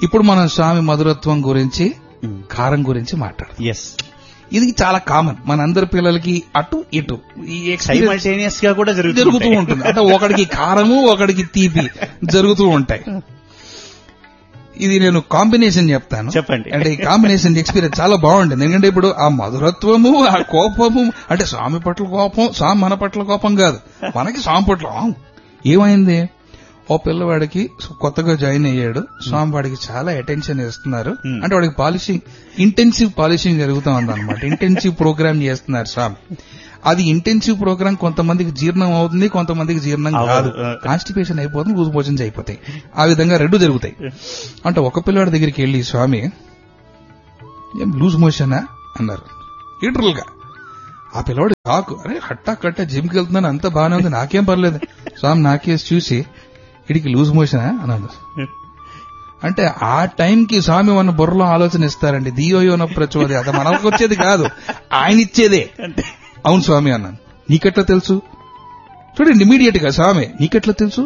ఇప్పుడు మనం స్వామి మధురత్వం గురించి కారం గురించి మాట్లాడదాం ఎస్ ఇది చాలా కామన్ మన అందరి పిల్లలకి అటు ఇటు ఈ experience సైమల్టేనియస్ గా కూడా జరుగుతూ జరుగుతూ ఉంటుంది అంటే ఒకడికి కారము ఒకడికి తీపి జరుగుతూ ఉంటాయి ఇది నేను కాంబినేషన్ చెప్తాను చెప్పండి. అంటే ఈ కాంబినేషన్ ఎక్స్పీరియన్స్ చాలా బాగుంటుంది ఎందుకంటే ఇప్పుడు ఆ మధురత్వము ఆ కోపము అంటే స్వామి పట్ల కోపం స్వామి మన పట్ల కోపం కాదు మనకి స్వామి పట్ల ఆ, ఏమైంది ఓ పిల్లవాడికి కొత్తగా జాయిన్ అయ్యాడు స్వామి వాడికి చాలా అటెన్షన్ ఇస్తున్నారు Hmm. అంటే వాడికి పాలిషింగ్ ఇంటెన్సివ్ పాలిషింగ్ జరుగుతూ ఉంది అనమాట ఇంటెన్సివ్ ప్రోగ్రామ్ చేస్తున్నారు స్వామి అది ఇంటెన్సివ్ ప్రోగ్రామ్ కొంతమందికి జీర్ణం అవుతుంది కొంతమందికి జీర్ణం కాదు అవ్వదు. కాన్స్టిపేషన్ అయిపోతుంది లూజ్ మోషన్స్ అయిపోతాయి ఆ విధంగా రెండు జరుగుతాయి అంటే ఒక పిల్లవాడి దగ్గరికి వెళ్ళి స్వామి ఏం లూజ్ మోషనా అన్నారు లిటరల్ గా ఆ పిల్లవాడు షాక్ అరే హట్టా కట్ట జిమ్కి వెళ్తున్నాను అంత బాగానే ఉంది నాకేం పర్లేదు స్వామి నాకేసి చూసి ఇడికి లూజ్ మోషనా అన్నాడు అంటే ఆ టైంకి స్వామి మన బుర్రలో ఆలోచన ఇస్తారండి దియోయోన ప్రచోది అది మనకు వచ్చేది కాదు ఆయన ఇచ్చేదే అవును స్వామి అన్నాను నీకెట్లా తెలుసు చూడండి ఇమీడియట్ గా స్వామి నీకెట్లా తెలుసు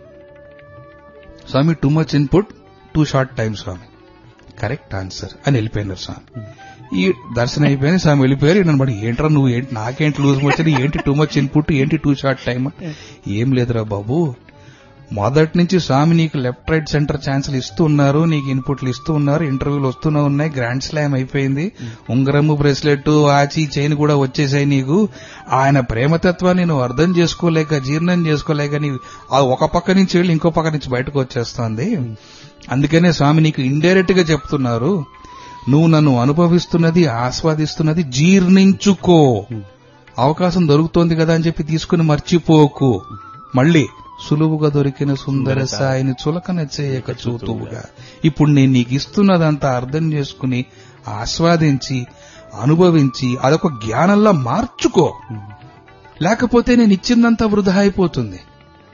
Swami too much input too short time Swami correct answer అని వెళ్ళిపోయినారు స్వామి ఈ దర్శనం అయిపోయింది స్వామి వెళ్ళిపోయారు నన్ను బట్టి ఏంట్రా నువ్వు ఏంటి నాకేంటి లూజ్ వచ్చింది ఏంటి టూ మచ్ ఇన్పుట్ ఏంటి టూ షార్ట్ టైం ఏం లేదురా బాబు మొదటి నుంచి స్వామి నీకు లెఫ్ట్ రైట్ సెంటర్ ఛాన్సులు ఇస్తూ ఉన్నారు నీకు ఇన్పుట్లు ఇస్తూ ఉన్నారు ఇంటర్వ్యూలు వస్తూనే ఉన్నాయి గ్రాండ్ స్లామ్ అయిపోయింది ఉంగరము బ్రేస్లెట్ ఆచి చైన్ కూడా వచ్చేసాయి నీకు ఆయన ప్రేమతత్వాన్ని నువ్వు అర్థం చేసుకోలేక జీర్ణం చేసుకోలేక నీ ఆ ఒక పక్క నుంచి వెళ్ళి ఇంకో పక్క నుంచి బయటకు వచ్చేస్తోంది అందుకనే స్వామి నీకు ఇండైరెక్ట్ గా చెప్తున్నారు నువ్వు నన్ను అనుభవిస్తున్నది ఆస్వాదిస్తున్నది జీర్ణించుకో అవకాశం దొరుకుతోంది కదా అని చెప్పి తీసుకుని మర్చిపోకు మళ్ళీ సులువుగా దొరికిన సుందర సాయిని చులకన చేయక చూతువుగా ఇప్పుడు నేను నీకు ఇస్తున్నదంతా అర్థం చేసుకుని ఆస్వాదించి అనుభవించి అదొక జ్ఞానంలా మార్చుకో లేకపోతే నేను ఇచ్చిందంతా వృధా అయిపోతుంది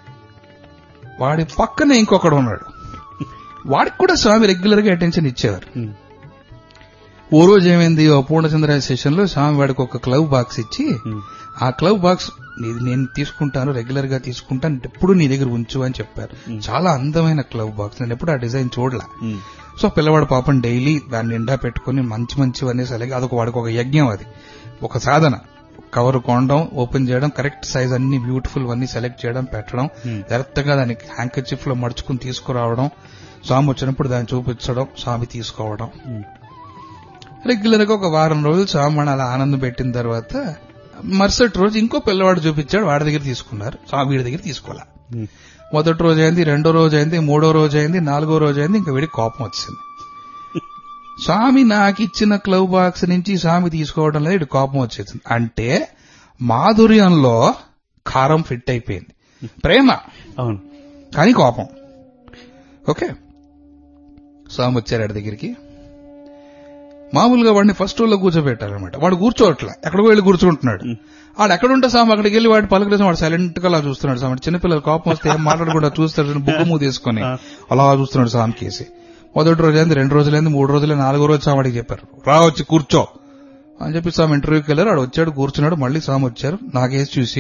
వాడి పక్కనే ఇంకొకడు ఉన్నాడు వాడికి కూడా స్వామి రెగ్యులర్ గా అటెన్షన్ ఇచ్చేవారు ఓ రోజు ఏమైంది ఓ పూర్ణచంద్ర సెషన్ లో స్వామి వాడికి ఒక క్లవ్ బాక్స్ ఇచ్చి ఆ క్లవ్ బాక్స్ ఇది నేను తీసుకుంటాను రెగ్యులర్ గా తీసుకుంటాను ఎప్పుడు నీ దగ్గర ఉంచు అని చెప్పారు చాలా అందమైన క్లవ్ బాక్స్ నేను ఎప్పుడు ఆ డిజైన్ చూడలా సో పిల్లవాడు పాపం డైలీ దాన్ని నిండా పెట్టుకుని మంచి మంచివన్నీ సెలెక్ట్ అదొక వాడికి ఒక యజ్ఞం అది ఒక సాధన కవర్ కొనడం ఓపెన్ చేయడం కరెక్ట్ సైజ్ అన్ని బ్యూటిఫుల్ అన్ని సెలెక్ట్ చేయడం పెట్టడం జాగ్రత్తగా దానికి హ్యాంకర్చిఫ్ లో మడుచుకుని తీసుకురావడం స్వామి వచ్చినప్పుడు దాన్ని చూపించడం స్వామి తీసుకోవడం రెగ్యులర్ గా ఒక వారం రోజులు స్వామి అలా ఆనందం పెట్టిన తర్వాత మరుసటి రోజు ఇంకో పిల్లవాడు చూపించాడు వాడి దగ్గర తీసుకున్నారు స్వామి వీడి దగ్గర తీసుకోవాలా మొదటి రోజు అయింది రెండో రోజు అయింది మూడో రోజు అయింది నాలుగో రోజు అయింది ఇంకా వీడికి కోపం వచ్చింది స్వామి నాకు ఇచ్చిన క్లవ్ బాక్స్ నుంచి స్వామి తీసుకోవడం లేదు ఇటు కోపం వచ్చేసింది అంటే మాధుర్యంలో కారం ఫిట్ అయిపోయింది ప్రేమ అవును కానీ కోపం ఓకే స్వామి వచ్చారు ఆడి దగ్గరికి మామూలుగా వాడిని ఫస్ట్ రోల్లో కూర్చోబెట్టారనమాట వాడు కూర్చోవట్లే ఎక్కడికో వెళ్ళి కూర్చుంటున్నాడు వాడు ఎక్కడుంటే సామ్ అక్కడికి వెళ్ళి వాడు పలకరేసి వాడు సైలెంట్ గా అలా చూస్తున్నాడు సామ్ చిన్నపిల్లలు కోపం వస్తే ఏం మాట్లాడకుండా చూస్తాడు బుగ్గము తీసుకొని అలా చూస్తున్నాడు సామ్ కేసి మొదటి రోజు అయింది రెండు రోజులైంది మూడు రోజులు నాలుగో రోజు సామ్ వాడికి చెప్పారు రా వచ్చి కూర్చో అని చెప్పి సామ్ ఇంటర్వ్యూకి వెళ్ళారు వాడు వచ్చాడు కూర్చున్నాడు మళ్ళీ సామ్ వచ్చారు నాకేసి చూసి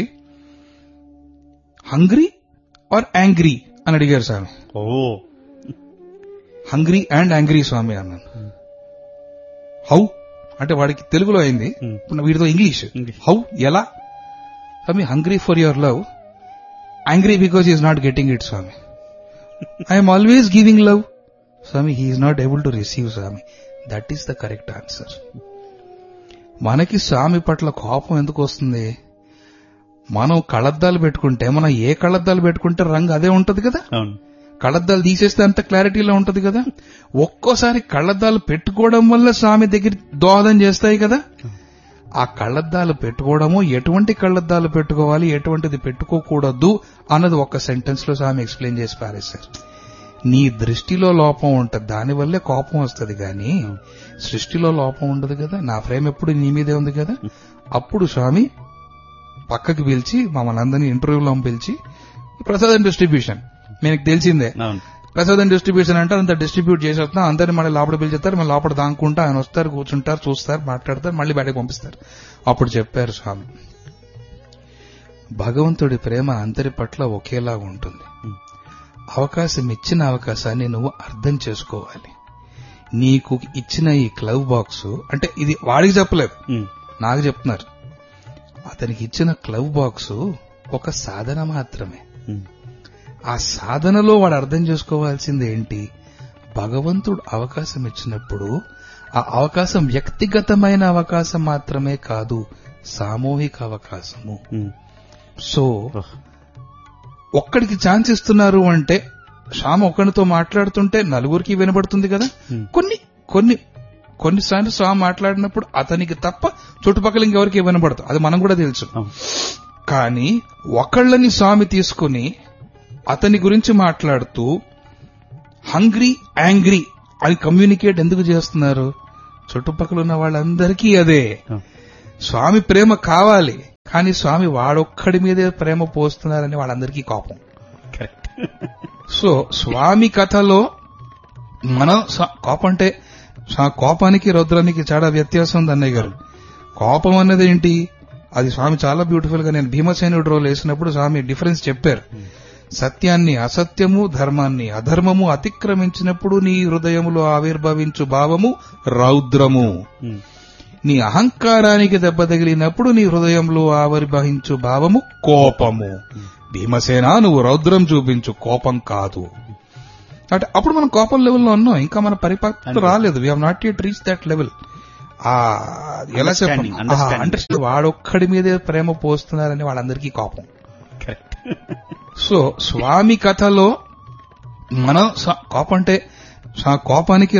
హంగ్రీ ఆర్ యాంగ్రీ అని అడిగారు Swami oh hungry and angry Swami అన్నాను హౌ అంటే వాడికి తెలుగులో అయింది Hmm. ఇప్పుడు వీడితో ఇంగ్లీష్ English. హౌ ఎలా Swami hungry for your love angry because is not getting it Swami I'm always giving love Swami he's not able to receive Swami that is the correct answer మనకి స్వామి పట్ల కోపం ఎందుకు వస్తుంది మనం కళ్ళద్దాలు పెట్టుకుంటే మనం ఏ కళ్ళద్దాలు పెట్టుకుంటే రంగు అదే ఉంటది కదా అవును కళ్ళద్దాలు తీసేస్తే అంత క్లారిటీలో ఉంటది కదా ఒక్కోసారి కళ్ళద్దాలు పెట్టుకోవడం వల్ల స్వామి దగ్గర దోహదం చేస్తాయి కదా ఆ కళ్ళద్దాలు పెట్టుకోవడము ఎటువంటి కళ్ళద్దాలు పెట్టుకోవాలి ఎటువంటిది పెట్టుకోకూడదు అన్నది ఒక్క సెంటెన్స్ లో స్వామి ఎక్స్ప్లెయిన్ చేసి పారేశారు నీ దృష్టిలో లోపం ఉంటది దానివల్లే కోపం వస్తది గాని సృష్టిలో లోపం ఉండదు కదా నా ఫ్రేమ్ ఎప్పుడు నీ మీదే ఉంది కదా అప్పుడు స్వామి పక్కకి పిలిచి మమ్మల్ని అందరినీ ఇంటర్వ్యూలో పిలిచి ప్రసాదం డిస్ట్రిబ్యూషన్ మీకు తెలిసిందే అవును ప్రసాదం డిస్ట్రిబ్యూషన్ అంటే అంత డిస్ట్రిబ్యూట్ చేసేస్తున్నాం అందరిని మళ్ళీ లోపల పిలిచేస్తారు మళ్ళీ లోపల దాక్కుంటా ఆయన వస్తారు కూర్చుంటారు చూస్తారు మాట్లాడతారు మళ్ళీ బయటకు పంపిస్తారు అప్పుడు చెప్పారు స్వామి భగవంతుడి ప్రేమ అందరి పట్ల ఒకేలా ఉంటుంది అవకాశం ఇచ్చిన అవకాశాన్ని నువ్వు అర్థం చేసుకోవాలి నీకు ఇచ్చిన ఈ క్లవ్ బాక్స్ అంటే ఇది వాడికి చెప్పలేదు నాకు చెప్తున్నారు అతనికి ఇచ్చిన క్లవ్ బాక్స్ ఒక సాధన మాత్రమే ఆ సాధనలో వాడు అర్థం చేసుకోవాల్సింది ఏంటి భగవంతుడు అవకాశం ఇచ్చినప్పుడు ఆ అవకాశం వ్యక్తిగతమైన అవకాశం మాత్రమే కాదు సామూహిక అవకాశము సో ఒక్కడికి ఛాన్స్ ఇస్తున్నారు అంటే శ్యామ ఒక్కడితో మాట్లాడుతుంటే నలుగురికి వినబడుతుంది కదా కొన్ని కొన్ని కొన్నిసార్లు స్వామి మాట్లాడినప్పుడు అతనికి తప్ప చుట్టుపక్కల ఇంకెవరికి వినబడదు అది మనం కూడా తెలుసు కానీ ఒకళ్ళని స్వామి తీసుకుని అతని గురించి మాట్లాడుతూ హంగ్రీ యాంగ్రీ అని కమ్యూనికేట్ ఎందుకు చేస్తున్నారు చుట్టుపక్కల ఉన్న వాళ్ళందరికీ అదే స్వామి ప్రేమ కావాలి కానీ స్వామి వాడొక్కడి మీదే ప్రేమ పోస్తున్నారని వాళ్ళందరికీ కోపం కరెక్ట్ సో స్వామి కథలో మనం స- కోపం అంటే స- కోపానికి రౌద్రానికి చాలా వ్యత్యాసం ఉంది అన్నయ్య గారు కోపం అన్నది ఏంటి అది స్వామి చాలా బ్యూటిఫుల్ గా నేను భీమసేనుడు రోల్ వేసినప్పుడు స్వామి డిఫరెన్స్ చెప్పారు సత్యాన్ని అసత్యము ధర్మాన్ని అధర్మము అతిక్రమించినప్పుడు నీ హృదయములో ఆవిర్భవించు భావము రౌద్రము నీ అహంకారానికి దెబ్బ తగిలినప్పుడు నీ హృదయంలో ఆవిర్భవించు భావము కోపము భీమసేన నువ్వు రౌద్రం చూపించు కోపం కాదు అంటే అప్పుడు మనం కోపం లెవెల్లో ఉన్నాం ఇంకా మన పరిపక్వత అంతే. రాలేదు we have not yet reach that level ఆ ఎలా Understanding, చెప్పాలి understanding. అంటే వాడొక్కడి మీదే ప్రేమ పోస్తున్నారని వాళ్ళందరికీ కోపం కరెక్ట్ సో స్వామి కథలో మనం స- కోపం అంటే స- కోపానికి